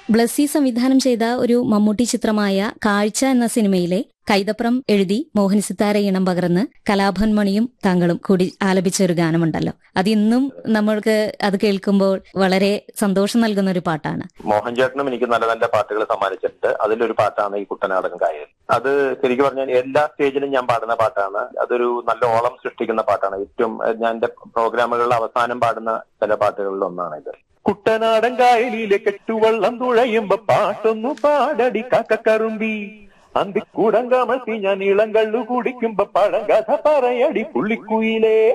ബ്ലസ്സി സംവിധാനം ചെയ്ത ഒരു മമ്മൂട്ടി ചിത്രമായ കാഴ്ച എന്ന സിനിമയിലെ കൈതപ്രം എഴുതി മോഹൻ സിത്താര ഇണം പകർന്ന് കലാഭൻ മണിയും താങ്കളും കൂടി ആലപിച്ച ഒരു ഗാനമുണ്ടല്ലോ അത് ഇന്നും നമ്മൾക്ക് അത് കേൾക്കുമ്പോൾ വളരെ സന്തോഷം നൽകുന്ന ഒരു പാട്ടാണ് മോഹൻ ചേട്ടനും എനിക്ക് നല്ല നല്ല പാട്ടുകൾ സമ്മാനിച്ചിട്ടുണ്ട് അതിലൊരു പാട്ടാണ് ഈ കുട്ടനാടൻ കായൽ അത് ശരിക്കും പറഞ്ഞാൽ എല്ലാ സ്റ്റേജിലും ഞാൻ പാടുന്ന പാട്ടാണ് അതൊരു നല്ല ഓളം സൃഷ്ടിക്കുന്ന പാട്ടാണ് ഏറ്റവും ഏഹ്, ഞാൻ എന്റെ പ്രോഗ്രാമുകളിൽ അവസാനം പാടുന്ന ചില പാട്ടുകളിൽ ഒന്നാണ് ഇത് കുട്ടനാടൻ കായലിലെ കെട്ടുവള്ളം തുഴയുമ്പോ പാട്ടൊന്നു പാടടി കാക്കക്കറുമ്പി അന്തിക്കൂടം കമഴ്ത്തി ഞാൻ ഇളം കള്ളു കുടിക്കുമ്പോ പഴങ്കഥ പറയടി പുള്ളിക്കുയിലേ